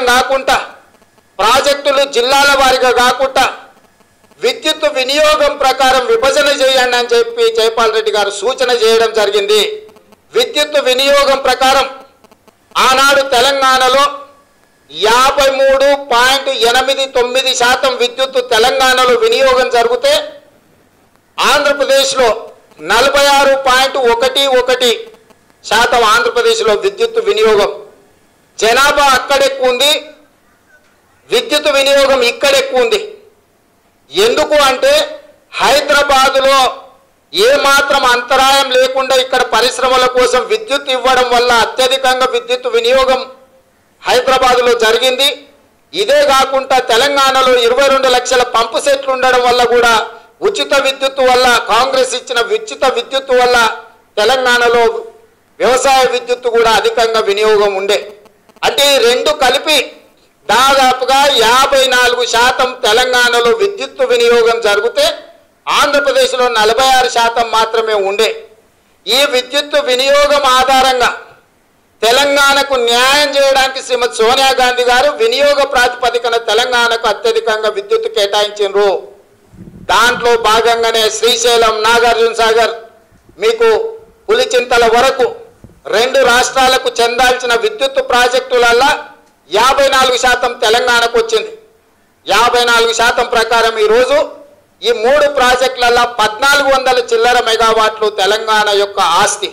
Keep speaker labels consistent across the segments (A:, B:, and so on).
A: కాకుండా ప్రాజెక్టులు జిల్లాల వారిగా కాకుండా విద్యుత్ వినియోగం ప్రకారం విభజన చేయండి అని చెప్పి జైపాల్ రెడ్డి గారు సూచన చేయడం జరిగింది విద్యుత్ వినియోగం ప్రకారం ఆనాడు తెలంగాణలో యాభై మూడు పాయింట్ ఎనిమిది తొమ్మిది శాతం విద్యుత్ తెలంగాణలో వినియోగం జరిగితే ఆంధ్రప్రదేశ్లో నలభై ఆరు పాయింట్ ఒకటి ఒకటి శాతం ఆంధ్రప్రదేశ్లో విద్యుత్ వినియోగం జనాభా అక్కడ ఎక్కువ ఉంది విద్యుత్ వినియోగం ఇక్కడ ఎక్కువ ఉంది ఎందుకు అంటే హైదరాబాదులో ఏ మాత్రం అంతరాయం లేకుండా ఇక్కడ పరిశ్రమల కోసం విద్యుత్ ఇవ్వడం వల్ల అత్యధికంగా విద్యుత్ వినియోగం హైదరాబాదులో జరిగింది ఇదే కాకుండా తెలంగాణలో ఇరవై రెండు లక్షల పంపు సెట్లు ఉండడం వల్ల కూడా ఉచిత విద్యుత్ వల్ల కాంగ్రెస్ ఇచ్చిన ఉచిత విద్యుత్ వల్ల తెలంగాణలో వ్యవసాయ విద్యుత్ కూడా అధికంగా వినియోగం ఉండే అంటే ఈ రెండు కలిపి దాదాపుగా యాభై నాలుగు శాతం తెలంగాణలో విద్యుత్ వినియోగం జరిగితే ఆంధ్రప్రదేశ్లో నలభై ఆరు శాతం మాత్రమే ఉండే ఈ విద్యుత్ వినియోగం ఆధారంగా తెలంగాణకు న్యాయం చేయడానికి శ్రీమతి సోనియా గాంధీ గారు వినియోగ ప్రాతిపదికన తెలంగాణకు అత్యధికంగా విద్యుత్ కేటాయించారు దాంట్లో భాగంగానే శ్రీశైలం నాగార్జున సాగర్ మీకు పులిచింతల వరకు రెండు రాష్ట్రాలకు చెందాల్సిన విద్యుత్ ప్రాజెక్టులల్లా యాభై నాలుగు శాతం తెలంగాణకు వచ్చింది యాభై నాలుగు శాతం ప్రకారం ఈరోజు ఈ మూడు ప్రాజెక్టులలో పద్నాలుగు వందల చిల్లర మెగావాట్లు తెలంగాణ యొక్క ఆస్తి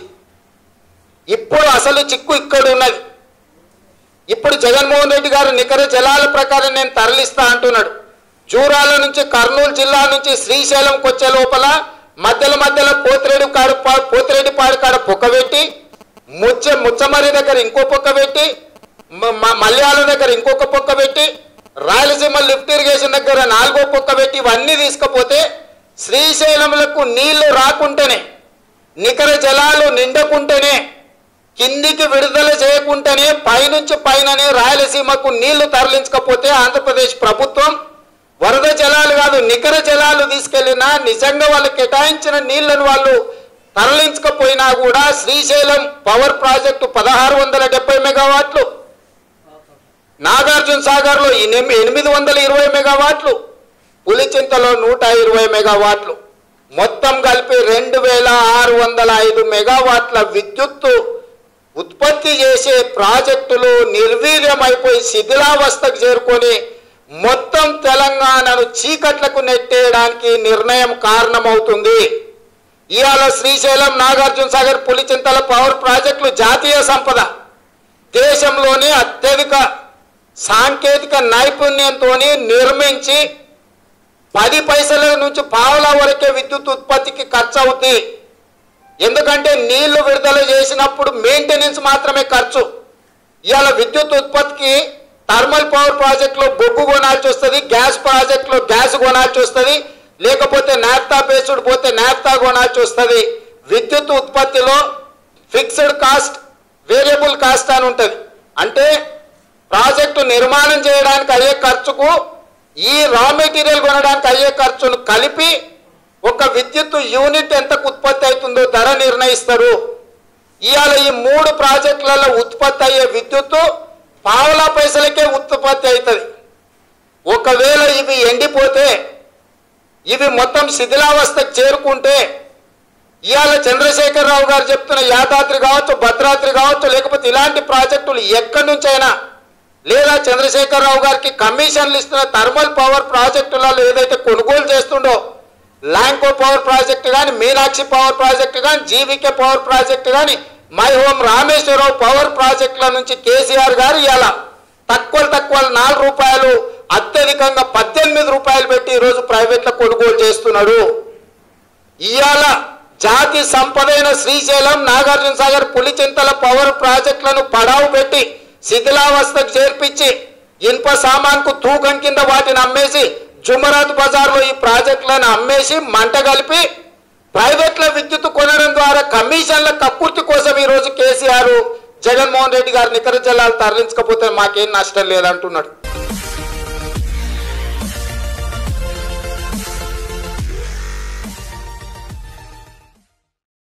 A: ఇప్పుడు అసలు చిక్కు ఇక్కడ ఉన్నది ఇప్పుడు జగన్మోహన్ రెడ్డి గారు నికర జలాల ప్రకారం నేను తరలిస్తా అంటున్నాడు జూరాల నుంచి కర్నూలు జిల్లా నుంచి శ్రీశైలంకి వచ్చే లోపల మధ్యలో మధ్యలో పోతిరెడ్డి కాడు పా- పోతిరెడ్డి పాడు కాడ పొక్క పెట్టి ముచ్చ ముచ్చమరి దగ్గర ఇంకో పొక్క పెట్టి మ- మ- మలయాళం దగ్గర ఇంకొక పొక్క పెట్టి రాయలసీమ లిఫ్ట్ ఇరిగేషన్ దగ్గర నాలుగో పొక్క పెట్టి ఇవన్నీ తీసుకపోతే శ్రీశైలములకు నీళ్లు రాకుంటేనే నికర జలాలు నిండకుంటేనే కిందికి విడుదల చేయకుండానే పైనుంచి పైననే రాయలసీమకు నీళ్లు తరలించకపోతే ఆంధ్రప్రదేశ్ ప్రభుత్వం వరద జలాలు కాదు నికర జలాలు తీసుకెళ్లినా నిజంగా వాళ్ళు కేటాయించిన నీళ్లను వాళ్ళు తరలించకపోయినా కూడా శ్రీశైలం పవర్ ప్రాజెక్టు పదహారు వందల డెబ్బై మెగావాట్లు నాగార్జున సాగర్లో ఎనిమి- ఎనిమిది వందల ఇరవై మెగావాట్లు పులిచింతలో నూట ఇరవై మెగావాట్లు మొత్తం కలిపి రెండు వేల ఆరు వందల ఐదు మెగావాట్ల విద్యుత్తు ఉత్పత్తి చేసే ప్రాజెక్టులు నిర్వీర్యమైపోయి శిథిలావస్థకు చేరుకొని మొత్తం తెలంగాణను చీకట్లకు నెట్టేయడానికి నిర్ణయం కారణమవుతుంది ఇవాళ శ్రీశైలం నాగార్జున సాగర్ పులిచింతల పవర్ ప్రాజెక్టులు జాతీయ సంపద దేశంలోనే అత్యధిక సాంకేతిక నైపుణ్యంతో నిర్మించి పది పైసల నుంచి పావుల వరకే విద్యుత్ ఉత్పత్తికి ఖర్చు అవుతుంది ఎందుకంటే నీళ్లు విడుదల చేసినప్పుడు మెయింటెనెన్స్ మాత్రమే ఖర్చు ఇవాళ విద్యుత్ ఉత్పత్తికి థర్మల్ పవర్ ప్రాజెక్టులో బొగ్గు కొనాల్సి వస్తుంది గ్యాస్ ప్రాజెక్టులో గ్యాస్ కొనాల్సి వస్తుంది లేకపోతే నాఫ్తా బేస్డ్ పోతే నాఫ్తా కొనాల్సి వస్తుంది విద్యుత్ ఉత్పత్తిలో ఫిక్స్డ్ కాస్ట్ వేరియబుల్ కాస్ట్ అని ఉంటుంది అంటే ప్రాజెక్టు నిర్మాణం చేయడానికి అయ్యే ఖర్చుకు ఈ రా మెటీరియల్ కొనడానికి అయ్యే ఖర్చును కలిపి ఒక విద్యుత్ యూనిట్ ఎంతకు ఉత్పత్తి అవుతుందో ధర నిర్ణయిస్తారు ఇవాళ ఈ మూడు ప్రాజెక్టులలో ఉత్పత్తి అయ్యే విద్యుత్తు పావుల పైసలకే ఉత్పత్తి అవుతుంది ఒకవేళ ఇవి ఎండిపోతే ఇవి మొత్తం శిథిలావస్థకు చేరుకుంటే ఇవాళ చంద్రశేఖరరావు గారు చెప్తున్న యాదాద్రి కావచ్చు భద్రాద్రి కావచ్చు లేకపోతే ఇలాంటి ప్రాజెక్టులు ఎక్కడి నుంచైనా లేదా చంద్రశేఖరరావు గారికి కమిషన్లు ఇస్తున్న థర్మల్ పవర్ ప్రాజెక్టులలో ఏదైతే కొనుగోలు చేస్తుండో ల్యాంకో పవర్ ప్రాజెక్టు కానీ మీనాక్షి పవర్ ప్రాజెక్టు కానీ జీవికే పవర్ ప్రాజెక్టు కానీ మై హోమ్ రామేశ్వరరావు పవర్ ప్రాజెక్టుల నుంచి కేసీఆర్ గారు ఇలా తక్కువ తక్కువ నాలుగు రూపాయలు అత్యధికంగా పద్దెనిమిది రూపాయలు పెట్టి ఈరోజు ప్రైవేట్లో కొనుగోలు చేస్తున్నాడు ఇవాళ జాతి సంపదైన శ్రీశైలం నాగార్జున సాగర్ పులిచింతల పవర్ ప్రాజెక్టులను పడావు పెట్టి శిథిలావస్థకు చేర్పించి ఇనుప సామాన్కు తూకం కింద వాటిని అమ్మేసి జుమరాత్ బజార్లో ఈ ప్రాజెక్టులను అమ్మేసి మంట కలిపి ప్రైవేట్ల విద్యుత్ కొనడం ద్వారా కమిషన్ల కక్కుర్తి కోసం ఈరోజు కేసీఆర్ జగన్మోహన్ రెడ్డి గారు నికర జలాలు తరలించకపోతే మాకేం నష్టం లేదంటున్నాడు